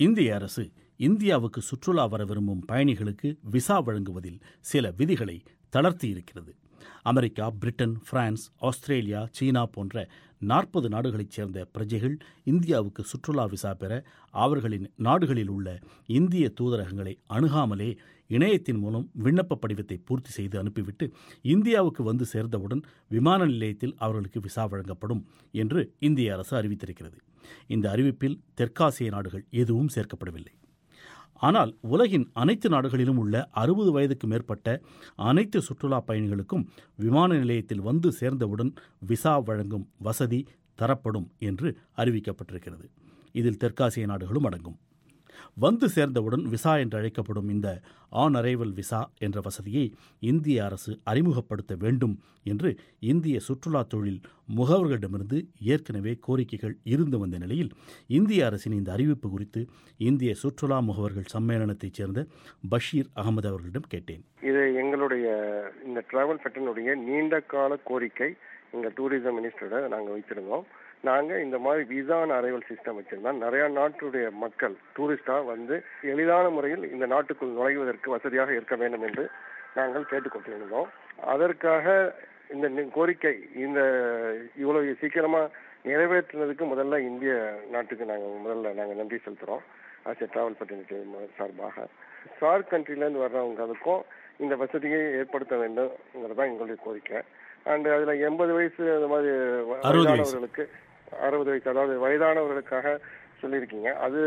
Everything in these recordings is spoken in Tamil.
இந்திய அரசு இந்தியாவுக்கு சுற்றுலா வர விரும்பும் பயணிகளுக்கு விசா வழங்குவதில் சில விதிகளை தளர்த்தியிருக்கிறது அமெரிக்கா பிரிட்டன் பிரான்ஸ் ஆஸ்திரேலியா சீனா போன்ற நாற்பது நாடுகளைச் சேர்ந்த பிரஜைகள் இந்தியாவுக்கு சுற்றுலா விசா பெற அவர்களின் நாடுகளில் உள்ள இந்திய தூதரகங்களை அணுகாமலே இணையத்தின் மூலம் விண்ணப்ப படிவத்தை பூர்த்தி செய்து அனுப்பிவிட்டு இந்தியாவுக்கு வந்து சேர்ந்தவுடன் விமான நிலையத்தில் அவர்களுக்கு விசா வழங்கப்படும் என்று இந்திய அரசு அறிவித்திருக்கிறது இந்த அறிவிப்பில் தெற்காசிய நாடுகள் எதுவும் சேர்க்கப்படவில்லை ஆனால் உலகின் அனைத்து நாடுகளிலும் உள்ள அறுபது வயதுக்கு மேற்பட்ட அனைத்து சுற்றுலா பயணிகளுக்கும் விமான நிலையத்தில் வந்து சேர்ந்தவுடன் விசா வழங்கும் வசதி தரப்படும் என்று அறிவிக்கப்பட்டிருக்கிறது இதில் தெற்காசிய நாடுகளும் அடங்கும் வந்து சேர்ந்தவுடன் விசா என்று அழைக்கப்படும் இந்த ஆன் அரைவல் விசா என்ற வசதியை இந்திய அரசு அறிமுகப்படுத்த வேண்டும் என்று இந்திய சுற்றுலா தொழில் முகவர்களிடமிருந்து ஏற்கனவே கோரிக்கைகள் இருந்து வந்த நிலையில் இந்திய அரசின் இந்த அறிவிப்பு குறித்து இந்திய சுற்றுலா முகவர்கள் சம்மேளனத்தைச் சேர்ந்த பஷீர் அகமது அவர்களிடம் கேட்டேன் இது எங்களுடைய இந்த டிராவல் ஃபெட்டனுடைய நீண்ட கால கோரிக்கை எங்கள் டூரிசம் மினிஸ்டரோட நாங்கள் வைத்திருந்தோம் நாங்கள் இந்த மாதிரி விசா அண்ட் அரைவல் சிஸ்டம் வச்சிருந்தோம் நிறைய நாட்டுடைய மக்கள் டூரிஸ்டா வந்து எளிதான முறையில் இந்த நாட்டுக்குள் நுழைவதற்கு வசதியாக இருக்க வேண்டும் என்று நாங்கள் கேட்டுக்கொண்டிருந்தோம் அதற்காக இந்த நி- கோரிக்கை இந்த இவ்வளவு சீக்கிரமா நிறைவேற்றினதுக்கு முதல்ல இந்திய நாட்டுக்கு நாங்கள் முதல்ல நாங்கள் நன்றி செலுத்துறோம் ஆஸ் எ டிராவல் ஃபெட்டர்னிட்டி சார்பாக சார் கண்ட்ரிலேருந்து வர்றவங்களுக்கும் இந்த வசதியை ஏற்படுத்த வேண்டும்ங்கிறது தான் எங்களுடைய கோரிக்கை அண்ட் அதுல எண்பது வயசு அந்த மாதிரி வ- அறுபது வயசு. வயதானவர்களுக்கு அறுபது வயசு அதாவது வயதானவர்களுக்காக சொல்லியிருக்கீங்க அது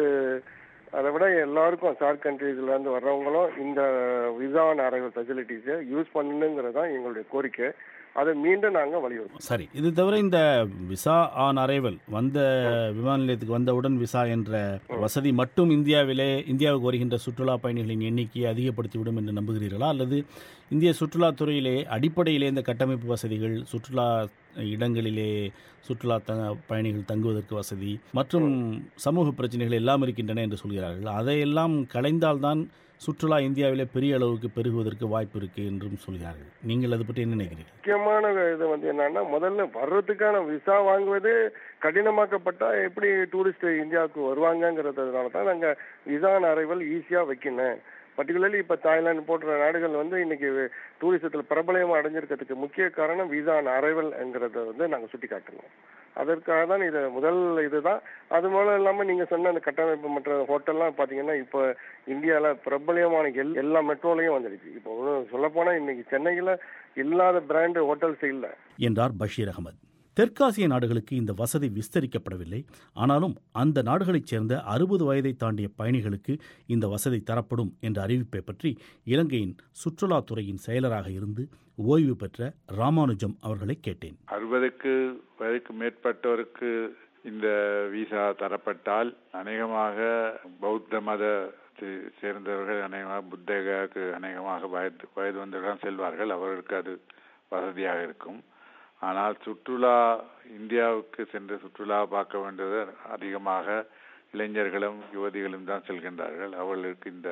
அதை விட எல்லாருக்கும் சார் கண்ட்ரீஸ்ல இருந்து வர்றவங்களும் இந்த விசா அண்ட் அரைவல் ஃபெசிலிட்டிஸை யூஸ் பண்ணணுங்கிறது தான் எங்களுடைய கோரிக்கை அதை மீண்டும் நாங்கள் வலியுறுத்தோம் சரி இது தவிர இந்த விசா ஆன் அரைவல் வந்த விமான நிலையத்துக்கு வந்தவுடன் விசா என்ற வசதி மட்டும் இந்தியாவிலே இந்தியாவுக்கு வருகின்ற சுற்றுலா பயணிகளின் எண்ணிக்கையை அதிகப்படுத்திவிடும் என்று நம்புகிறீர்களா அல்லது இந்திய சுற்றுலாத்துறையிலே அடிப்படையிலே இந்த கட்டமைப்பு வசதிகள் சுற்றுலா இடங்களிலே சுற்றுலா த பயணிகள் தங்குவதற்கு வசதி மற்றும் சமூக பிரச்சனைகள் எல்லாம் இருக்கின்றன என்று சொல்கிறார்கள் அதையெல்லாம் களைந்தால்தான் சுற்றுலா இந்தியாவிலே பெரிய அளவுக்கு பெருகுவதற்கு வாய்ப்பு இருக்கு என்றும் சொல்கிறார்கள் நீங்கள் அது பற்றி என்ன நினைக்கிறீர்கள் முக்கியமான இது வந்து என்னன்னா முதல்ல வர்றதுக்கான விசா வாங்குவது கடினமாக்கப்பட்டா எப்படி டூரிஸ்ட் இந்தியாவுக்கு வருவாங்கங்கிறதுனால தான் நாங்க விசா அரைவல் ஈஸியா வைக்கணும் பர்டிகுலர்லி இப்ப தாய்லாந்து போன்ற நாடுகள் வந்து இன்னைக்கு டூரிசத்துல பிரபலம் அடைஞ்சிருக்கிறதுக்கு முக்கிய காரணம் விசா அரைவல்ங்கிறத வந்து நாங்க சுட்டி காட்டணும் அதற்காக தான் இது முதல் இதுதான் அது மூலம் இல்லாம நீங்க சொன்ன அந்த கட்டமைப்பு மற்ற ஹோட்டல்லாம் பாத்தீங்கன்னா இப்போ இந்தியால பிரபலியமான எல் எல்லா மெட்ரோலையும் வந்துடுச்சு இப்போ சொல்ல போனா இன்னைக்கு சென்னையில இல்லாத பிராண்ட் ஹோட்டல்ஸ் இல்ல என்றார் பஷீர் அகமது தெற்காசிய நாடுகளுக்கு இந்த வசதி விஸ்தரிக்கப்படவில்லை ஆனாலும் அந்த நாடுகளைச் சேர்ந்த அறுபது வயதை தாண்டிய பயணிகளுக்கு இந்த வசதி தரப்படும் என்ற அறிவிப்பை பற்றி இலங்கையின் சுற்றுலாத்துறையின் செயலராக இருந்து ஓய்வு பெற்ற ராமானுஜம் அவர்களை கேட்டேன் அறுபதுக்கு வயதுக்கு மேற்பட்டோருக்கு இந்த விசா தரப்பட்டால் அநேகமாக பௌத்த மத சேர்ந்தவர்கள் அநேகமாக புத்தகாக்கு அநேகமாக வயது வயது வந்தவர்கள் செல்வார்கள் அவர்களுக்கு அது வசதியாக இருக்கும் ஆனால் சுற்றுலா இந்தியாவுக்கு சென்று சுற்றுலா பார்க்க வேண்டியது அதிகமாக இளைஞர்களும் யுவதிகளும் தான் செல்கின்றார்கள் அவர்களுக்கு இந்த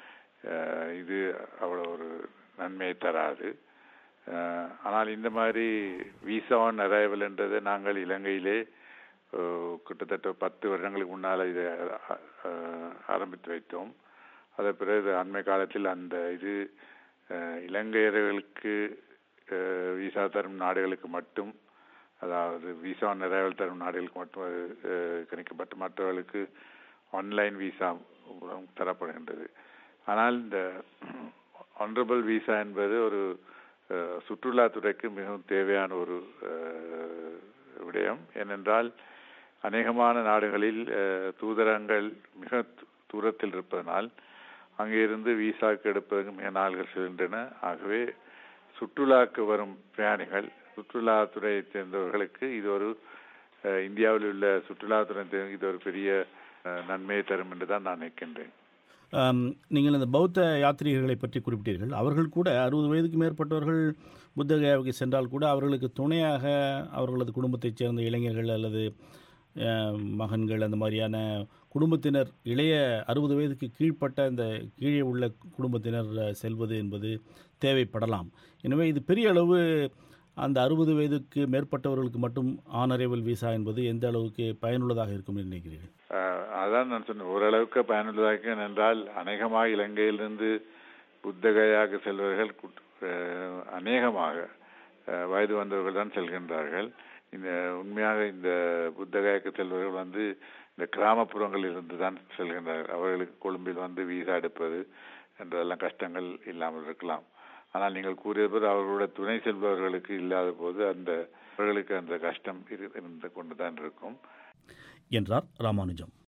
அஹ், இது அவ்வளோ ஒரு நன்மையை தராது அஹ், ஆனால் இந்த மாதிரி விசா ஆன் அரைவல் என்றதை நாங்கள் இலங்கையிலே அஹ், கிட்டத்தட்ட பத்து வருடங்களுக்கு முன்னால் இதை அஹ், ஆரம்பித்து வைத்தோம் அதன் பிறகு அண்மை காலத்தில் அந்த இது அஹ், இலங்கையர்களுக்கு அஹ், விசா தரும் நாடுகளுக்கு மட்டும் அதாவது விசா நிறைவேல் தரும் நாடுகளுக்கு மட்டும் அது அஹ், கணிக்கப்பட்டு மற்றவர்களுக்கு ஆன்லைன் விசா மூலம் தரப்படுகின்றது ஆனால் இந்த ஆனரபிள் விசா என்பது ஒரு அஹ், சுற்றுலாத்துறைக்கு மிகவும் தேவையான ஒரு அஹ், விடயம் ஏனென்றால் அநேகமான நாடுகளில் அஹ், தூதரகங்கள் மிக து- தூரத்தில் இருப்பதனால் அங்கிருந்து விசாக்கு எடுப்பதற்கு மிக நாள்கள் செல்கின்றன ஆகவே சுற்றுலாக்கு வரும் பயணிகள் சுற்றுலாத்துறையை சேர்ந்தவர்களுக்கு இது ஒரு அஹ், இந்தியாவில் உள்ள சுற்றுலாத்துறை சேர்ந்த- இது ஒரு பெரிய அஹ், நன்மையை தரும் என்று தான் நான் நினைக்கின்றேன் ஆம், நீங்கள் இந்த பௌத்த யாத்ரீகர்களை பற்றி குறிப்பிட்டீர்கள் அவர்கள் கூட அறுபது வயதுக்கு மேற்பட்டவர்கள் புத்தகயாவுக்கு சென்றால் கூட அவர்களுக்கு துணையாக அவர்களது குடும்பத்தைச் சேர்ந்த இளைஞர்கள் அல்லது அஹ், மகன்கள் அந்த மாதிரியான குடும்பத்தினர் இளைய அறுபது வயதுக்கு கீழ்ப்பட்ட இந்த கீழே உள்ள குடும்பத்தினர் அஹ், செல்வது என்பது தேவைப்படலாம் எனவே இது பெரிய அளவு அந்த அறுபது வயதுக்கு மேற்பட்டவர்களுக்கு மட்டும் ஆன் அரைவல் விசா என்பது எந்த அளவுக்கு பயனுள்ளதாக இருக்கும் என்று நினைக்கிறீர்கள் அஹ், அதான் நான் சொன்னேன் ஓரளவுக்கு பயனுள்ளதாக என்றால் அநேகமாக இலங்கையிலிருந்து புத்தகையாக செல்வர்கள் குட்- அஹ், அநேகமாக அஹ், வயது வந்தவர்கள் தான் செல்கின்றார்கள் இந்த உண்மையாக இந்த புத்தகைக்கு செல்வர்கள் வந்து இந்த கிராமப்புறங்களில் இருந்து தான் செல்கின்றார்கள் அவர்களுக்கு கொழும்பில் வந்து வீசா எடுப்பது என்றதெல்லாம் கஷ்டங்கள் இல்லாமல் இருக்கலாம் ஆனால் நீங்கள் கூறிய போது அவர்களோட துணை செல்பவர்களுக்கு இல்லாத போது அந்த அவர்களுக்கு அந்த கஷ்டம் இரு- இருந்து கொண்டு தான் இருக்கும் என்றார் ராமானுஜம்